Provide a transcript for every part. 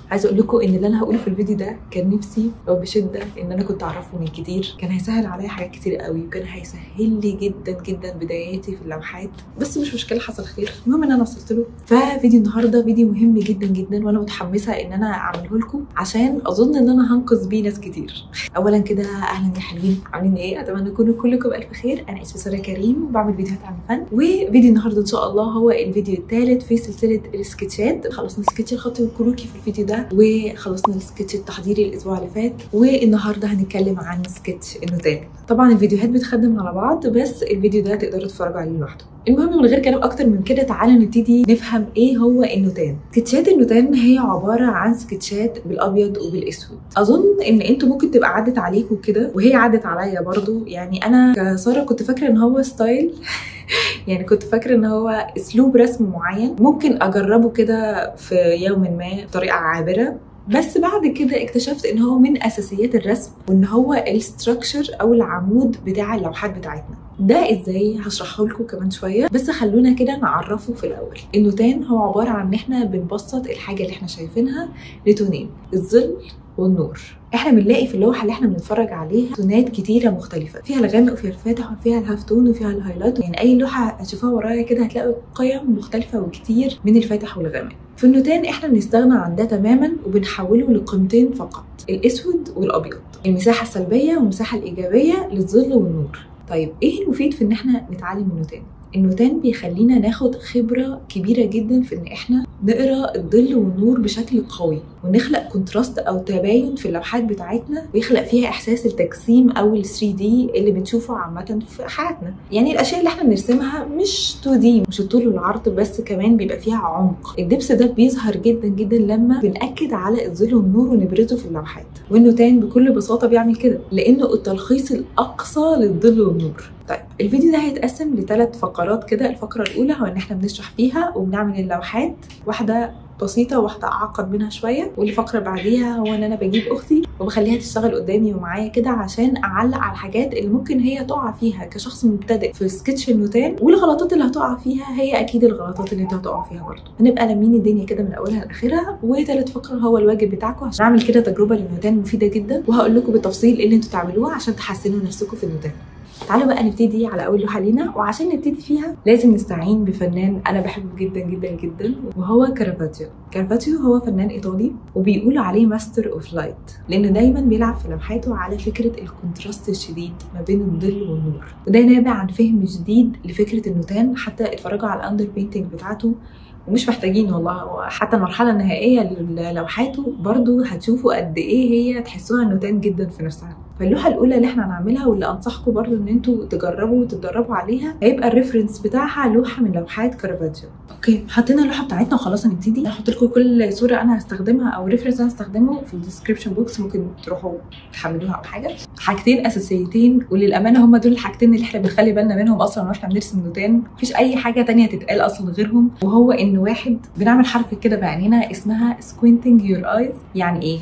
عايزه اقول لكم ان اللي انا هقوله في الفيديو ده كان نفسي او بشده ان انا كنت اعرفه من كتير كان هيسهل عليا حاجات كتير قوي وكان هيسهل لي جدا جدا بداياتي في اللوحات بس مش مشكله حصل خير المهم ان انا وصلت له ففيديو النهارده فيديو مهم جدا جدا وانا متحمسه ان انا اعمله لكم عشان اظن ان انا هنقذ بيه ناس كتير اولا كده اهلا يا حلوين عاملين ايه اتمنى تكونوا كلكم بالف خير انا اسمي ساره كريم وبعمل فيديوهات عن الفن وفيديو النهارده ان شاء الله هو الفيديو الثالث في سلسله السكتشات خلصنا سكتش الخط والكروكي في الفيديو ده وخلصنا السكتش التحضيري الاسبوع اللي فات والنهارده هنتكلم عن سكتش النوتان طبعا الفيديوهات بتخدم على بعض بس الفيديو ده تقدروا تتفرجوا عليه لوحده المهم من غير كلام اكتر من كده تعالوا نبتدي نفهم ايه هو النوتان سكتشات النوتان هي عباره عن سكتشات بالابيض وبالاسود اظن ان انتوا ممكن تبقى عدت عليكم كده وهي عدت عليا برضو يعني انا كساره كنت فاكره ان هو ستايل يعني كنت فاكره ان هو اسلوب رسم معين ممكن اجربه كده في يوم ما بطريقه عابره بس بعد كده اكتشفت ان هو من اساسيات الرسم وان هو الستراكشر او العمود بتاع اللوحات بتاعتنا ده ازاي هشرحه لكم كمان شويه بس خلونا كده نعرفه في الاول النوتان هو عباره عن ان احنا بنبسط الحاجه اللي احنا شايفينها لتونين الظل والنور احنا بنلاقي في اللوحه اللي احنا بنتفرج عليها تونات كتيره مختلفه فيها الغامق وفيها الفاتح وفيها الهاف تون وفيها الهايلايت يعني اي لوحه هتشوفوها ورايا كده هتلاقوا قيم مختلفه وكتير من الفاتح والغامق في النوتان احنا بنستغنى عن ده تماما وبنحوله لقيمتين فقط الاسود والابيض المساحه السلبيه والمساحه الايجابيه للظل والنور طيب ايه المفيد في ان احنا نتعلم النوتان النوتان بيخلينا ناخد خبرة كبيرة جدا في ان احنا نقرا الظل والنور بشكل قوي ونخلق كونتراست او تباين في اللوحات بتاعتنا ويخلق فيها احساس التجسيم او ال 3 دي اللي بنشوفه عامة في حياتنا يعني الاشياء اللي احنا بنرسمها مش 2 دي مش الطول والعرض بس كمان بيبقى فيها عمق الدبس ده بيظهر جدا جدا لما بنأكد على الظل والنور ونبرزه في اللوحات والنوتان بكل بساطة بيعمل كده لانه التلخيص الاقصى للظل والنور طيب الفيديو ده هيتقسم لثلاث فقرات كده الفقره الاولى هو ان احنا بنشرح فيها وبنعمل اللوحات واحده بسيطة واحدة أعقد منها شوية والفقرة بعديها هو إن أنا بجيب أختي وبخليها تشتغل قدامي ومعايا كده عشان أعلق على الحاجات اللي ممكن هي تقع فيها كشخص مبتدئ في سكتش النوتان والغلطات اللي هتقع فيها هي أكيد الغلطات اللي أنت هتقع فيها برضه هنبقى لامين الدنيا كده من أولها لآخرها وتالت فقرة هو الواجب بتاعكم عشان أعمل كده تجربة للنوتان مفيدة جدا وهقول لكم بالتفصيل إيه اللي أنتوا تعملوه عشان تحسنوا نفسكم في النوتان تعالوا بقى نبتدي على اول لوحه لينا وعشان نبتدي فيها لازم نستعين بفنان انا بحبه جدا جدا جدا وهو كارافاتيو كارافاتيو هو فنان ايطالي وبيقولوا عليه ماستر اوف لايت لانه دايما بيلعب في لوحاته على فكره الكونتراست الشديد ما بين الظل والنور وده نابع عن فهم جديد لفكره النوتان حتى اتفرجوا على الاندر بينتنج بتاعته ومش محتاجين والله حتى المرحله النهائيه للوحاته برضو هتشوفوا قد ايه هي تحسوها نوتان جدا في نفسها فاللوحه الاولى اللي احنا هنعملها واللي انصحكم برضو ان انتوا تجربوا وتتدربوا عليها هيبقى الريفرنس بتاعها لوحه من لوحات كارافاتيو اوكي حطينا اللوحه بتاعتنا وخلاص هنبتدي هحط لكم كل صوره انا هستخدمها او ريفرنس انا هستخدمه في الديسكربشن بوكس ممكن تروحوا تحملوها او حاجه حاجتين اساسيتين وللامانه هم دول الحاجتين اللي احنا بنخلي بالنا منهم اصلا واحنا بنرسم نوتان مفيش اي حاجه تانية تتقال اصلا غيرهم وهو ان واحد بنعمل حركه كده بعينينا اسمها squinting your eyes يعني ايه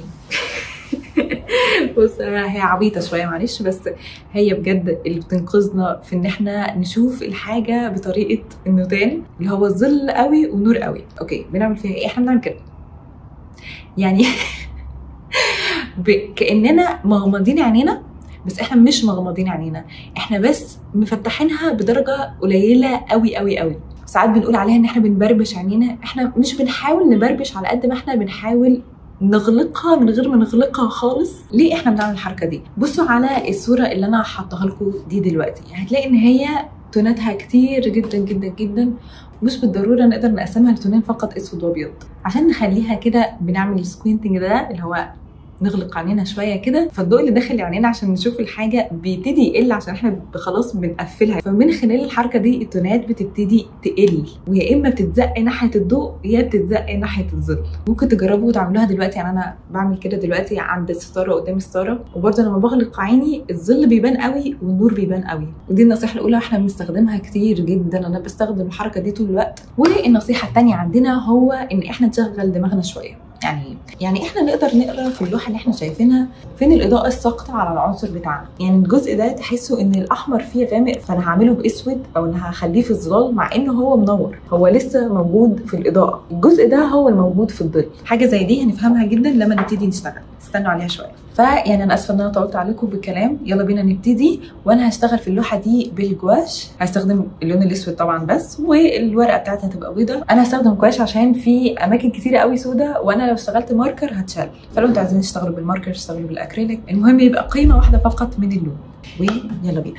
بص هي عبيطه شويه معلش بس هي بجد اللي بتنقذنا في ان احنا نشوف الحاجه بطريقه النوتان اللي هو ظل قوي ونور قوي اوكي بنعمل فيها ايه احنا بنعمل كده يعني ب... كاننا مغمضين عينينا بس احنا مش مغمضين عينينا احنا بس مفتحينها بدرجه قليله قوي قوي قوي ساعات بنقول عليها ان احنا بنبربش عينينا احنا مش بنحاول نبربش على قد ما احنا بنحاول نغلقها من غير ما نغلقها خالص ليه احنا بنعمل الحركه دي بصوا على الصوره اللي انا حاطاها لكم دي دلوقتي هتلاقي ان هي توناتها كتير جدا جدا جدا مش بالضروره نقدر نقسمها لتونين فقط اسود وابيض عشان نخليها كده بنعمل السكوينتنج ده اللي هو نغلق عينينا شويه كده فالضوء اللي داخل عينينا عشان نشوف الحاجه بيبتدي يقل عشان احنا خلاص بنقفلها فمن خلال الحركه دي التونات بتبتدي تقل ويا اما بتتزق ناحيه الضوء يا بتتزق ناحيه الظل ممكن تجربوا وتعملوها دلوقتي يعني انا بعمل كده دلوقتي عند الستاره قدام الستاره وبرده لما بغلق عيني الظل بيبان قوي والنور بيبان قوي ودي النصيحه الاولى احنا بنستخدمها كتير جدا انا بستخدم الحركه دي طول الوقت والنصيحه الثانيه عندنا هو ان احنا نشغل دماغنا شويه يعني يعني احنا نقدر نقرا في اللوحه اللي احنا شايفينها فين الاضاءه الساقطه على العنصر بتاعنا يعني الجزء ده تحسوا ان الاحمر فيه غامق فانا هعمله باسود او ان هخليه في الظلال مع انه هو منور هو لسه موجود في الاضاءه الجزء ده هو الموجود في الظل حاجه زي دي هنفهمها جدا لما نبتدي نشتغل استنوا عليها شويه فيعني انا اسفه ان انا طولت عليكم بالكلام يلا بينا نبتدي وانا هشتغل في اللوحه دي بالجواش هستخدم اللون الاسود طبعا بس والورقه بتاعتي هتبقى بيضه انا هستخدم جواش عشان في اماكن كتيره قوي سودة وانا لو اشتغلت ماركر هتشال فلو انتوا عايزين تشتغلوا بالماركر اشتغلوا بالاكريليك المهم يبقى قيمه واحده فقط من اللون ويلا بينا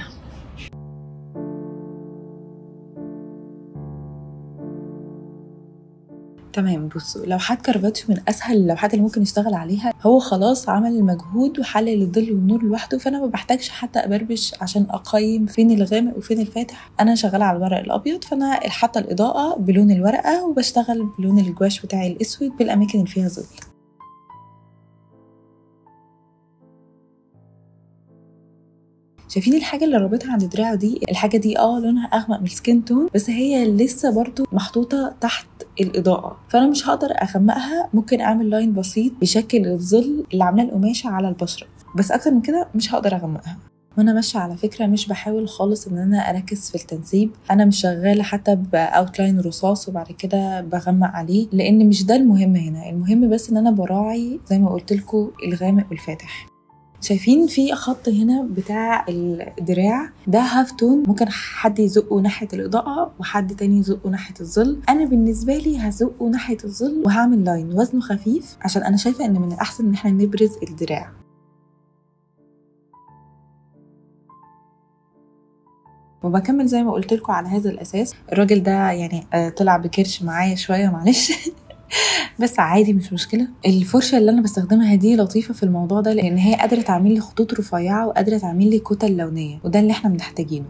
تمام بصوا لوحات كارفاتشو من اسهل اللوحات اللي ممكن نشتغل عليها هو خلاص عمل المجهود وحلل الظل والنور لوحده فانا ما بحتاجش حتى ابربش عشان اقيم فين الغامق وفين الفاتح انا شغاله على الورق الابيض فانا حاطه الاضاءه بلون الورقه وبشتغل بلون الجواش بتاعي الاسود بالاماكن اللي فيها ظل شايفين الحاجه اللي رابطها عند دراعه دي الحاجه دي اه لونها اغمق من السكين تون بس هي لسه برضو محطوطه تحت الاضاءه فانا مش هقدر اغمقها ممكن اعمل لاين بسيط بشكل الظل اللي عاملاه القماشه على البشره بس اكتر من كده مش هقدر اغمقها وانا ماشيه على فكره مش بحاول خالص ان انا اركز في التنسيب انا مش شغاله حتى باوتلاين رصاص وبعد كده بغمق عليه لان مش ده المهم هنا المهم بس ان انا براعي زي ما قلت لكم الغامق والفاتح شايفين في خط هنا بتاع الدراع ده هاف تون ممكن حد يزقه ناحيه الاضاءه وحد تاني يزقه ناحيه الظل انا بالنسبه لي هزقه ناحيه الظل وهعمل لاين وزنه خفيف عشان انا شايفه ان من الاحسن ان احنا نبرز الدراع وبكمل زي ما قلت لكم على هذا الاساس الراجل ده يعني طلع بكرش معايا شويه معلش بس عادي مش مشكله الفرشه اللي انا بستخدمها دي لطيفه في الموضوع ده لان هي قادره تعمل لي خطوط رفيعه وقادره تعمل لي كتل لونيه وده اللي احنا محتاجينه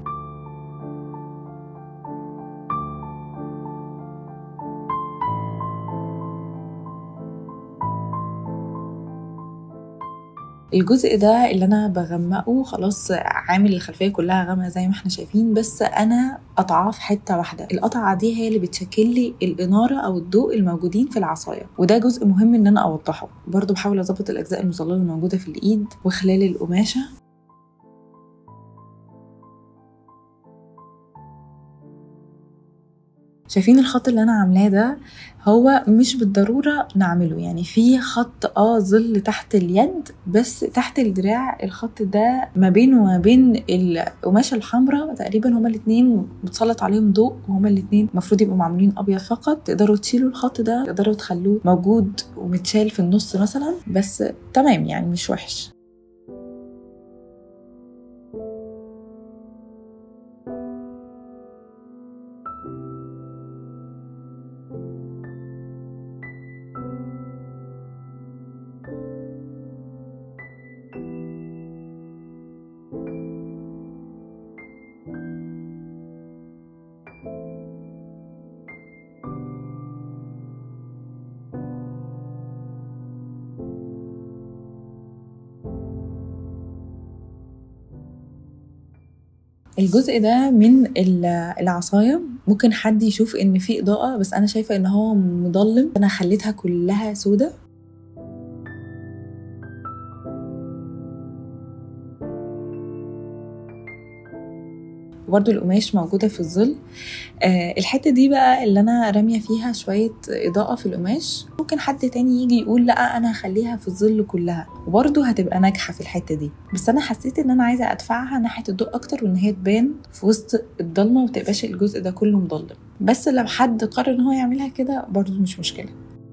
الجزء ده اللي انا بغمقه خلاص عامل الخلفيه كلها غامقه زي ما احنا شايفين بس انا قطعاه في حته واحده القطعه دي هي اللي بتشكل لي الاناره او الضوء الموجودين في العصايه وده جزء مهم ان انا اوضحه برضو بحاول اظبط الاجزاء المظلله الموجوده في الايد وخلال القماشه شايفين الخط اللي انا عاملاه ده هو مش بالضروره نعمله يعني في خط اه ظل تحت اليد بس تحت الدراع الخط ده ما بينه وما بين القماشه الحمراء تقريبا هما الاثنين متسلط عليهم ضوء وهما الاثنين المفروض يبقوا معمولين ابيض فقط تقدروا تشيلوا الخط ده تقدروا تخلوه موجود ومتشال في النص مثلا بس تمام يعني مش وحش الجزء ده من العصاية ممكن حد يشوف ان في اضاءة بس انا شايفة ان هو مظلم انا خليتها كلها سودة وبرده القماش موجودة في الظل آه الحتة دي بقى اللي أنا رامية فيها شوية إضاءة في القماش ممكن حد تاني يجي يقول لا أنا هخليها في الظل كلها وبرده هتبقى ناجحة في الحتة دي بس أنا حسيت إن أنا عايزة أدفعها ناحية الضوء أكتر وإن هي تبان في وسط الضلمة ومتبقاش الجزء ده كله مضلم بس لو حد قرر إن هو يعملها كده برضه مش مشكلة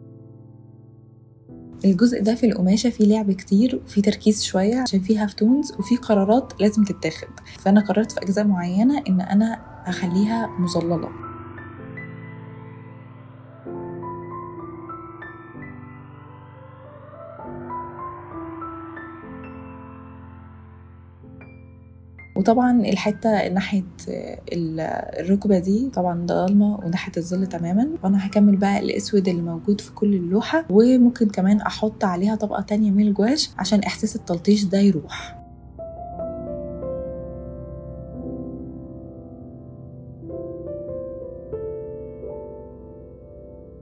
الجزء ده في القماشه فيه لعب كتير وفيه تركيز شويه عشان فيه هاف تونز وفيه قرارات لازم تتاخد فانا قررت في اجزاء معينه ان انا اخليها مظلله وطبعا الحته ناحيه الركبه دي طبعا ضلمه وناحيه الظل تماما وانا هكمل بقى الاسود اللي موجود في كل اللوحه وممكن كمان احط عليها طبقه تانية من الجواش عشان احساس التلطيش ده يروح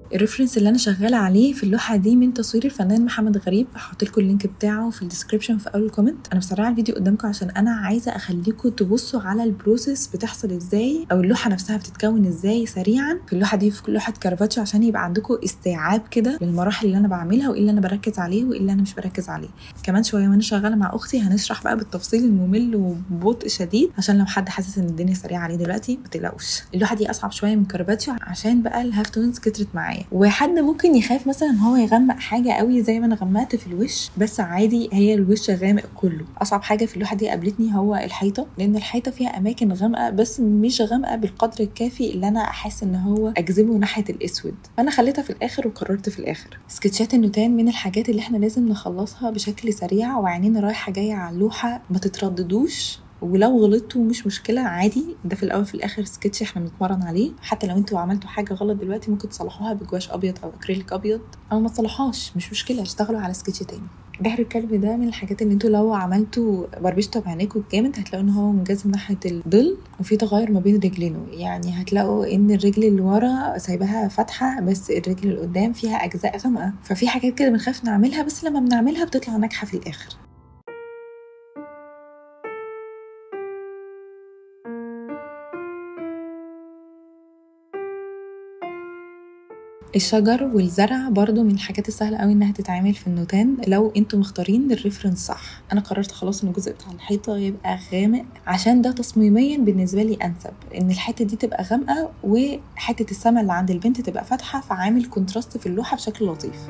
الريفرنس اللي انا شغاله عليه في اللوحه دي من تصوير الفنان محمد غريب هحط لكم اللينك بتاعه في الديسكربشن في اول كومنت انا مسرعه الفيديو قدامكم عشان انا عايزه اخليكم تبصوا على البروسيس بتحصل ازاي او اللوحه نفسها بتتكون ازاي سريعا في اللوحه دي في لوحه كارفاتشو عشان يبقى عندكم استيعاب كده للمراحل اللي انا بعملها وايه اللي انا بركز عليه وايه اللي انا مش بركز عليه كمان شويه وانا شغاله مع اختي هنشرح بقى بالتفصيل الممل وببطء شديد عشان لو حد حاسس ان الدنيا سريعه عليه دلوقتي ما تقلقوش اللوحه دي اصعب شويه من كارفاتشو عشان بقى الهاف تونز كترت معايا وحد ممكن يخاف مثلا هو يغمق حاجه قوي زي ما انا غمقت في الوش بس عادي هي الوش غامق كله اصعب حاجه في اللوحه دي قابلتني هو الحيطه لان الحيطه فيها اماكن غامقه بس مش غامقه بالقدر الكافي اللي انا احس ان هو اجذبه ناحيه الاسود فانا خليتها في الاخر وقررت في الاخر سكتشات النوتان من الحاجات اللي احنا لازم نخلصها بشكل سريع وعينينا رايحه جايه على اللوحه ما تترددوش ولو غلطتوا مش مشكله عادي ده في الاول في الاخر سكتش احنا بنتمرن عليه حتى لو انتوا عملتوا حاجه غلط دلوقتي ممكن تصلحوها بجواش ابيض او اكريليك ابيض او ما تصلحوهاش مش مشكله اشتغلوا على سكتش تاني بحر الكلب ده من الحاجات اللي انتوا لو عملتوا بربشتوا بعينيكوا جامد هتلاقوا ان هو منجذب ناحيه الظل وفي تغير ما بين رجلينه يعني هتلاقوا ان الرجل اللي ورا سايباها فاتحه بس الرجل اللي قدام فيها اجزاء غامقه ففي حاجات كده بنخاف نعملها بس لما بنعملها بتطلع ناجحه في الاخر الشجر والزرع برضو من الحاجات السهلة قوي انها تتعمل في النوتان لو انتوا مختارين الريفرنس صح انا قررت خلاص ان الجزء بتاع الحيطة يبقى غامق عشان ده تصميميا بالنسبة لي انسب ان الحتة دي تبقى غامقة وحتة السما اللي عند البنت تبقى فاتحة فعامل كونتراست في اللوحة بشكل لطيف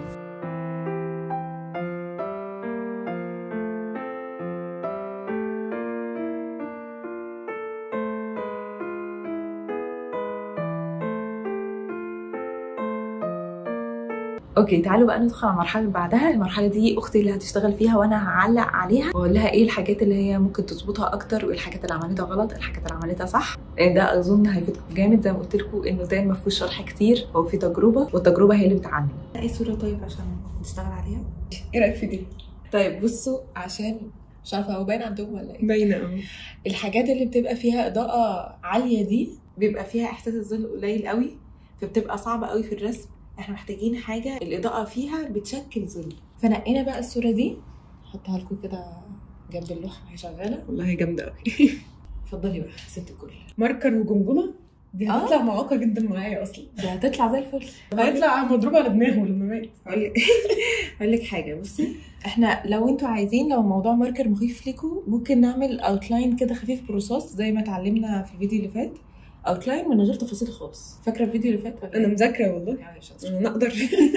اوكي تعالوا بقى ندخل على المرحله اللي بعدها المرحله دي اختي اللي هتشتغل فيها وانا هعلق عليها واقول لها ايه الحاجات اللي هي ممكن تظبطها اكتر وايه الحاجات اللي عملتها غلط الحاجات اللي عملتها صح لان ده اظن هيفيدكم جامد زي ما قلت لكم انه ده ما فيهوش شرح كتير هو في تجربه والتجربه هي اللي بتعلم ايه صوره طيب عشان نشتغل عليها ايه رايك في دي؟ طيب بصوا عشان مش عارفه هو باين عندهم ولا ايه باينه اه الحاجات اللي بتبقى فيها اضاءه عاليه دي بيبقى فيها احساس الظل قليل قوي فبتبقى صعبه قوي في الرسم احنا محتاجين حاجه الاضاءه فيها بتشكل ظل فنقينا بقى الصوره دي احطها لكم كده جنب اللوحه وهي شغاله والله جامده قوي اتفضلي بقى ست الكل ماركر وجمجمه دي آه. هتطلع معاقه جدا معايا اصلا ده هتطلع زي الفل هيطلع مضروب على دماغه لما مات اقول لك حاجه بصي احنا لو انتوا عايزين لو موضوع ماركر مخيف ليكم ممكن نعمل اوتلاين كده خفيف برصاص زي ما اتعلمنا في الفيديو اللي فات اوتلاين من غير تفاصيل خالص فاكره الفيديو اللي فات ولا انا إيه؟ مذاكره والله يا شاطرة. انا اقدر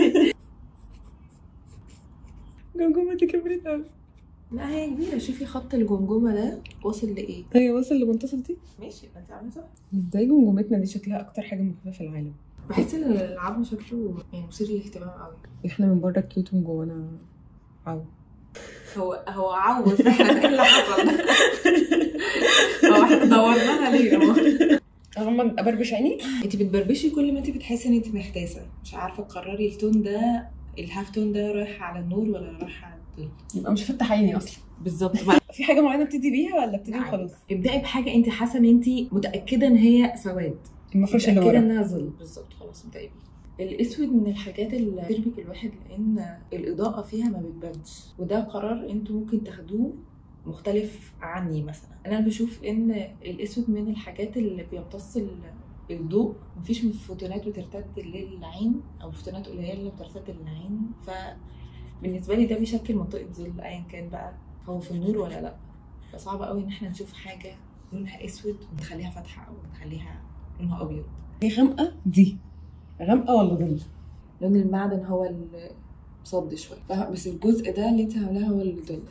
جمجمتي كبرت قوي لا هي كبيره شوفي خط الجمجمه ده واصل لايه هي وصل لمنتصف دي ماشي يبقى انت عامله صح ازاي جمجمتنا دي شكلها اكتر حاجه مخيفه في العالم بحس ان العظم شكله يعني مثير للاهتمام قوي احنا من بره كيوت ومن جوانا عو هو هو عوض احنا ايه اللي حصل هو احنا دورناها ليه اهو اغمض ابربش عيني انت بتبربشي كل ما انت بتحسي ان انت محتاسه مش عارفه تقرري التون ده الهاف تون ده رايح على النور ولا رايح على الظل يبقى مش هفتح عيني اصلا بالظبط في حاجه معينه ابتدي بيها ولا ابتدي وخلاص ابدأي بحاجه انت حاسه ان انت متاكده ان هي سواد المفرش اللي متاكده ورا انها ظل بالظبط خلاص ابدأي بيه الاسود من الحاجات اللي بتربك الواحد لان الاضاءه فيها ما بتبانش وده قرار انتوا ممكن تاخدوه مختلف عني مثلا انا بشوف ان الاسود من الحاجات اللي بيمتص ال- الضوء مفيش فوتونات بترتد للعين او فوتونات قليله بترتد للعين فبالنسبه لي ده بيشكل منطقه ظل ايا كان بقى هو في النور ولا لا فصعب قوي ان احنا نشوف حاجه لونها اسود ونخليها فاتحه او نخليها لونها ابيض دي غامقه دي غامقه ولا ظل لون المعدن هو اللي صد شويه فاهمة؟ بس الجزء ده اللي انت عاملاه هو اللي ضل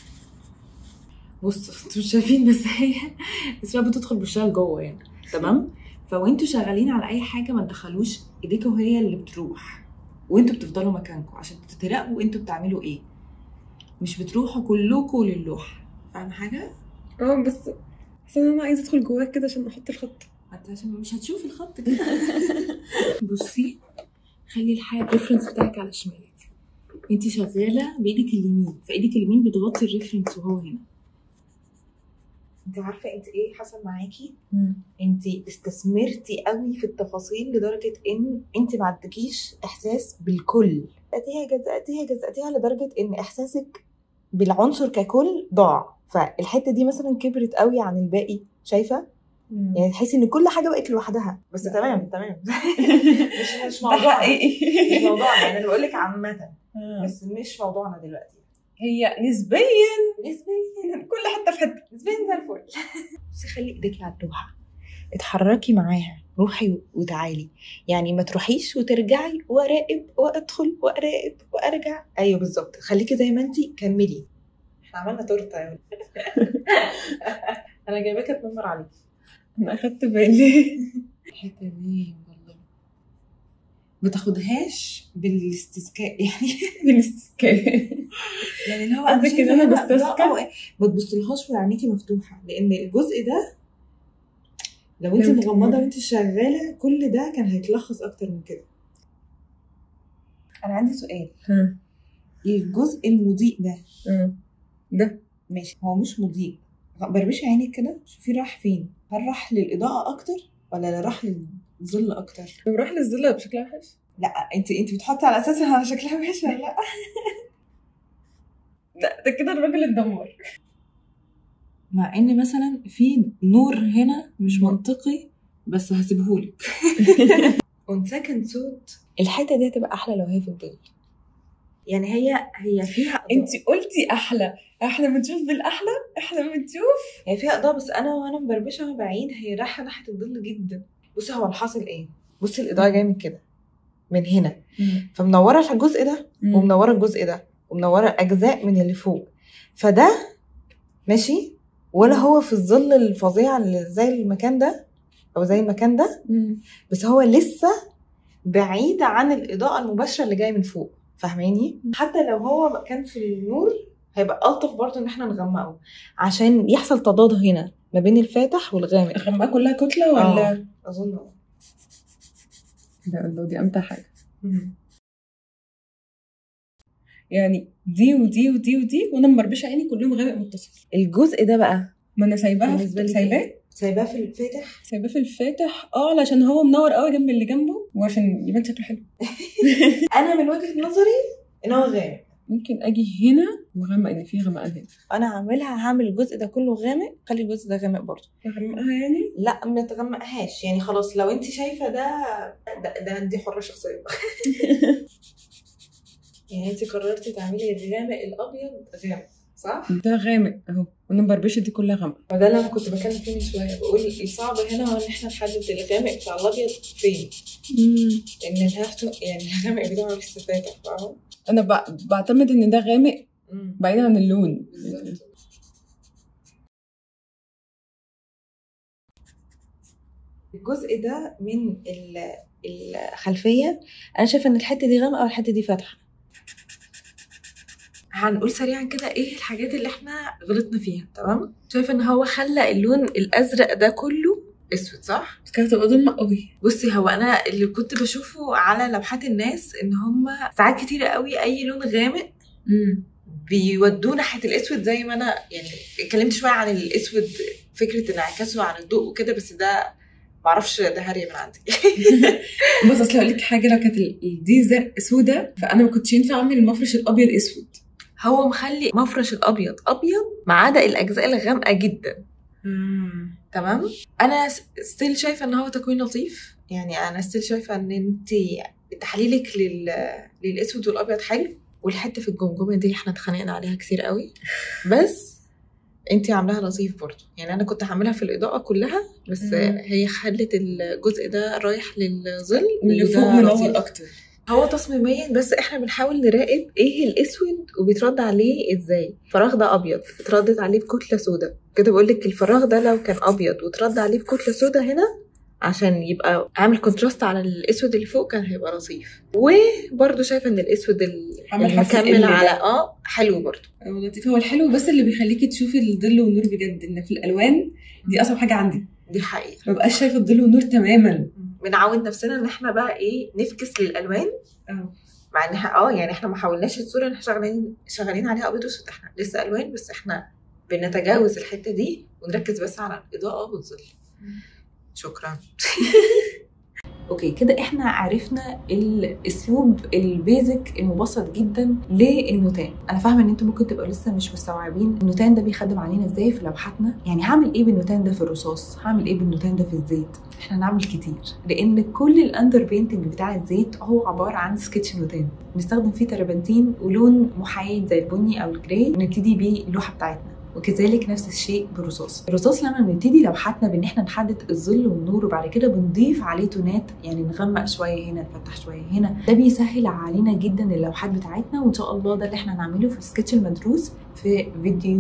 بصوا انتوا مش شايفين بس هي بس هي بتدخل بالشغل جوه يعني تمام فوانتوا شغالين على اي حاجه ما تدخلوش ايديكوا هي اللي بتروح وانتوا بتفضلوا مكانكم عشان تراقبوا انتوا بتعملوا ايه مش بتروحوا كلكوا للوحه فاهم حاجه اه بس حاسه ان انا عايزه ادخل جواك كده عشان احط الخط حتى عشان مش هتشوفي الخط كده بصي خلي الحاجه الريفرنس بتاعك على شمالك انت شغاله بايدك اليمين فايدك اليمين بتغطي الريفرنس وهو هنا انت عارفه انت ايه حصل معاكي انت استثمرتي قوي في التفاصيل لدرجه ان انت ما عندكيش احساس بالكل جزأتيها جزأتيها جزأتيها لدرجه ان احساسك بالعنصر ككل ضاع فالحته دي مثلا كبرت قوي عن الباقي شايفه يعني تحسي ان كل حاجه بقت لوحدها بس ده تمام تمام مش مش ده موضوعنا حقيقي مش موضوعنا يعني انا بقول لك عامه آه. بس مش موضوعنا دلوقتي هي نسبيا نسبيا كل حته في حته نسبيا زي الفل بصي خلي ايديكي على اللوحه اتحركي معاها روحي وتعالي يعني ما تروحيش وترجعي واراقب وادخل واراقب وارجع ايوه بالظبط خليكي زي ما انتي كملي احنا عملنا تورته يا ولد. انا جايباك اتنمر عليك انا اخدت بالي الحته دي والله ما تاخدهاش بالاستسكاء يعني بالاستسكاء يعني اللي هو قصدك شايفة إن أنا هنا بستسكى؟ إضاءة و- ما تبصلهاش وعينيكي مفتوحه لان الجزء ده لو انت لو مغمضه كده. وانت شغاله كل ده كان هيتلخص اكتر من كده انا عندي سؤال الجزء المضيء ده ده ماشي هو مش مضيء بربشي عينك كده شوفي راح فين هل راح للاضاءه اكتر ولا راح للظل اكتر بروح للظل بشكلها وحش لا انت انت بتحطي على اساس انها شكلها وحش ولا لا لا ده كده الراجل اتدمر مع ان مثلا في نور هنا مش منطقي بس هسيبهولك اون سكند صوت الحته دي هتبقى احلى لو هي في الظل يعني هي هي فيها إضاءة. انت قلتي احلى احلى ما تشوف بالاحلى احلى ما تشوف هي فيها اضاءه بس انا وانا مبربشه بعيد هي رايحه ناحيه الظل جدا بصي هو الحاصل ايه بصي الاضاءه جايه من كده من هنا فمنوره الجزء ده ومنوره الجزء ده ومنوره اجزاء من اللي فوق فده ماشي ولا هو في الظل الفظيع اللي زي المكان ده او زي المكان ده بس هو لسه بعيد عن الاضاءه المباشره اللي جايه من فوق فاهماني حتى لو هو كان في النور هيبقى الطف برضه ان احنا نغمقه عشان يحصل تضاد هنا ما بين الفاتح والغامق الغمقه كلها كتله ولا اظن اه ده الله دي امتع حاجه يعني دي ودي ودي ودي وانا مربشه عيني كلهم غامق متصل الجزء ده بقى ما انا سايباها بالنسبة في لي سايباه سايباه في الفاتح سايباه في الفاتح اه علشان هو منور قوي جنب اللي جنبه وعشان يبان شكله حلو انا من وجهه نظري ان هو غامق ممكن اجي هنا واغمق ان في غمقان هنا انا هعملها هعمل الجزء ده كله غامق خلي الجزء ده غامق برضه اغمقها يعني لا ما تغمقهاش يعني خلاص لو انت شايفه ده ده, ده دي حره شخصيه يعني انت قررتي تعملي الغامق الابيض غامق صح؟ ده غامق اهو وانا مربشه دي كلها غمق وده اللي انا كنت بتكلم فيه من شويه بقول الصعب هنا هو ان احنا نحدد الغامق بتاع الابيض فين ان الهافتو يعني الغامق بتاعه لسه فاتح فاهمه؟ انا ب- بعتمد ان ده غامق بعيد عن اللون بالظبط. الجزء ده من ال- الخلفيه انا شايفه ان الحته دي غامقه والحته دي فاتحه هنقول سريعا كده ايه الحاجات اللي احنا غلطنا فيها تمام شايفه ان هو خلى اللون الازرق ده كله اسود صح كانت هتبقى ضلمه قوي بصي هو انا اللي كنت بشوفه على لوحات الناس ان هم ساعات كتيره قوي اي لون غامق بيودوه ناحيه الاسود زي ما انا يعني اتكلمت شويه عن الاسود فكره انعكاسه عن الضوء وكده بس ده معرفش ده هري من عندي بص اصل هقول لك حاجه لو كانت ال- دي زرق سودا فانا ما كنتش ينفع اعمل المفرش الابيض اسود هو مخلي مفرش الابيض ابيض ما عدا الاجزاء الغامقه جدا تمام انا ستيل شايفه ان هو تكوين لطيف يعني انا ستيل شايفه ان انت تحليلك لل... للاسود والابيض حلو والحته في الجمجمه دي احنا اتخانقنا عليها كتير قوي بس انت عاملاها لطيف برضو يعني انا كنت هعملها في الاضاءه كلها بس مم. هي خلت الجزء ده رايح للظل واللي وده فوق لطيف. منور اكتر هو تصميميا بس احنا بنحاول نراقب ايه الاسود وبيترد عليه ازاي الفراغ ده ابيض اتردت عليه بكتله سودا كده بقول لك الفراغ ده لو كان ابيض وترد عليه بكتله سودا هنا عشان يبقى عامل كونتراست على الاسود اللي فوق كان هيبقى لطيف وبرده شايفه ان الاسود ال- عامل حرف المكمل ال على ده. اه حلو برده هو لطيف هو الحلو بس اللي بيخليكي تشوفي الظل والنور بجد ان في الالوان دي اصعب حاجه عندي دي حقيقه ما بقاش شايفه الظل والنور تماما بنعود نفسنا ان احنا بقى ايه نفكس للالوان اه مع ان احنا اه يعني احنا ما حاولناش الصوره اللي احنا شغالين شغالين عليها ابيض واسود احنا لسه الوان بس احنا بنتجاوز الحته دي ونركز بس على الاضاءه والظل شكرا اوكي كده احنا عرفنا الاسلوب البيزك المبسط جدا للنوتان انا فاهمه ان انتم ممكن تبقوا لسه مش مستوعبين النوتان ده بيخدم علينا ازاي في لوحاتنا يعني هعمل ايه بالنوتان ده في الرصاص هعمل ايه بالنوتان ده في الزيت احنا هنعمل كتير لان كل الاندر بينتنج بتاع الزيت هو عباره عن سكتش نوتان بنستخدم فيه تربنتين ولون محايد زي البني او الجراي ونبتدي بيه اللوحه بتاعتنا وكذلك نفس الشيء بالرصاص الرصاص لما بنبتدي لوحاتنا بان احنا نحدد الظل والنور وبعد كده بنضيف عليه تونات يعني نغمق شويه هنا نفتح شويه هنا ده بيسهل علينا جدا اللوحات بتاعتنا وان شاء الله ده اللي احنا هنعمله في السكتش المدروس في فيديو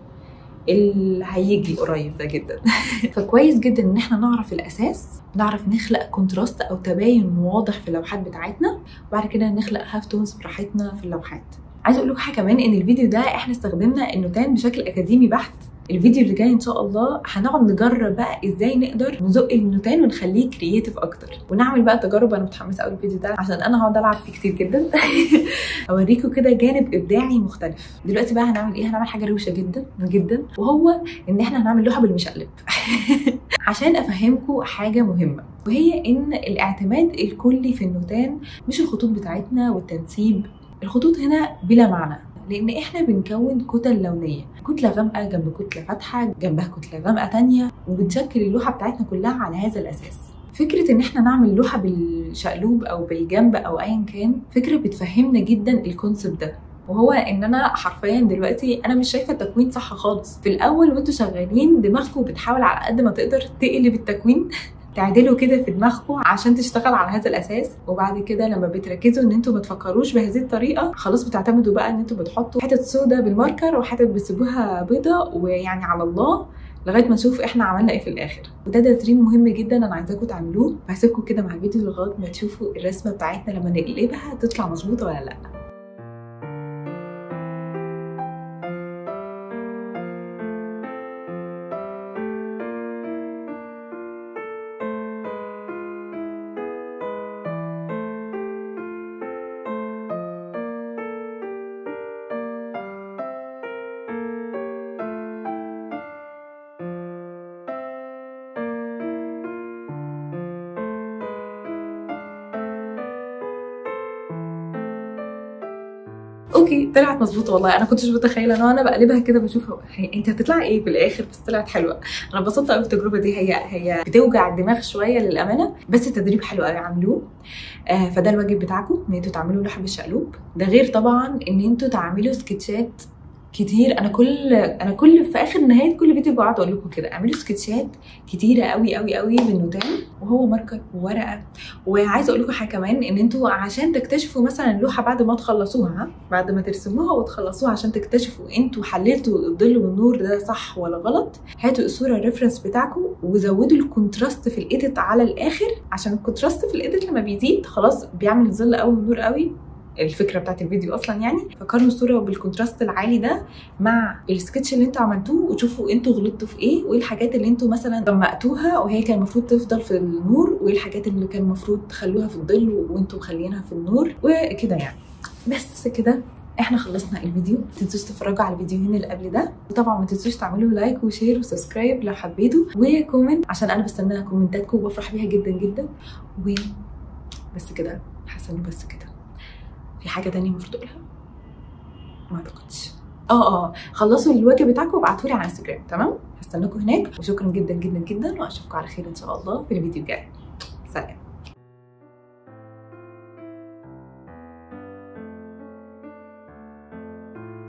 اللي هيجي قريب ده جدا فكويس جدا ان احنا نعرف الاساس نعرف نخلق كونتراست او تباين واضح في اللوحات بتاعتنا وبعد كده نخلق هاف تونز براحتنا في اللوحات عايزه اقول لكم حاجه كمان ان الفيديو ده احنا استخدمنا النوتان بشكل اكاديمي بحت الفيديو اللي جاي ان شاء الله هنقعد نجرب بقى ازاي نقدر نزق النوتان ونخليه كرييتيف اكتر ونعمل بقى تجارب انا متحمسه قوي الفيديو ده عشان انا هقعد العب فيه كتير جدا اوريكم كده جانب ابداعي مختلف دلوقتي بقى هنعمل ايه هنعمل حاجه روشه جدا جدا وهو ان احنا هنعمل لوحه بالمشقلب عشان افهمكم حاجه مهمه وهي ان الاعتماد الكلي في النوتان مش الخطوط بتاعتنا والتنسيب الخطوط هنا بلا معنى لان احنا بنكون كتل لونيه كتله غامقه جنب كتله فاتحه جنبها كتله غامقه تانية وبنشكل اللوحه بتاعتنا كلها على هذا الاساس فكرة إن إحنا نعمل لوحة بالشقلوب أو بالجنب أو أيا كان فكرة بتفهمنا جدا الكونسبت ده وهو ان انا حرفيا دلوقتي انا مش شايفه التكوين صح خالص في الاول وانتوا شغالين دماغكم بتحاول على قد ما تقدر تقلب التكوين تعدلوا كده في دماغكم عشان تشتغل على هذا الاساس وبعد كده لما بتركزوا ان انتوا ما تفكروش بهذه الطريقه خلاص بتعتمدوا بقى ان انتوا بتحطوا حتت سودا بالماركر وحتت بتسيبوها بيضه ويعني على الله لغايه ما نشوف احنا عملنا ايه في الاخر وده تدريب مهم جدا انا عايزاكم تعملوه وهسيبكم كده مع الفيديو لغايه ما تشوفوا الرسمه بتاعتنا لما نقلبها تطلع مظبوطه ولا لا اوكي طلعت مظبوطه والله انا كنتش متخيله ان انا بقلبها كده بشوفها هي انت هتطلع ايه في الاخر بس طلعت حلوه انا انبسطت قوي بالتجربه دي هي هي بتوجع الدماغ شويه للامانه بس تدريب حلو قوي عملوه آه فده الواجب بتاعكم ان انتوا تعملوا لوحه بالشقلوب ده غير طبعا ان انتوا تعملوا سكتشات كتير انا كل انا كل في اخر نهايه كل فيديو بقعد اقول لكم كده اعملوا سكتشات كتيره قوي قوي قوي بالنوتان وهو ماركر وورقه وعايزه اقول لكم حاجه كمان ان انتوا عشان تكتشفوا مثلا اللوحه بعد ما تخلصوها بعد ما ترسموها وتخلصوها عشان تكتشفوا انتوا حللتوا الظل والنور ده صح ولا غلط هاتوا الصوره الريفرنس بتاعكم وزودوا الكونتراست في الايديت على الاخر عشان الكونتراست في الايديت لما بيزيد خلاص بيعمل ظل قوي ونور قوي الفكره بتاعت الفيديو اصلا يعني فقارنوا الصوره بالكونتراست العالي ده مع السكتش اللي انتوا عملتوه وشوفوا انتوا غلطتوا في ايه وايه الحاجات اللي انتوا مثلا غمقتوها وهي كان المفروض تفضل في النور وايه الحاجات اللي كان المفروض تخلوها في الظل وانتوا مخلينها في النور وكده يعني بس كده احنا خلصنا الفيديو ما تنسوش تتفرجوا على الفيديوهين اللي قبل ده وطبعا ما تنسوش تعملوا لايك وشير وسبسكرايب لو حبيتوا وكومنت عشان انا بستنى كومنتاتكم وبفرح بيها جدا جدا وبس كده حاسه انه بس كده في حاجه تانية المفروض اقولها ما اعتقدش اه اه خلصوا الواجب بتاعكم وابعتوا لي على انستجرام تمام هستناكم هناك وشكرا جدا جدا جدا واشوفكم على خير ان شاء الله في الفيديو الجاي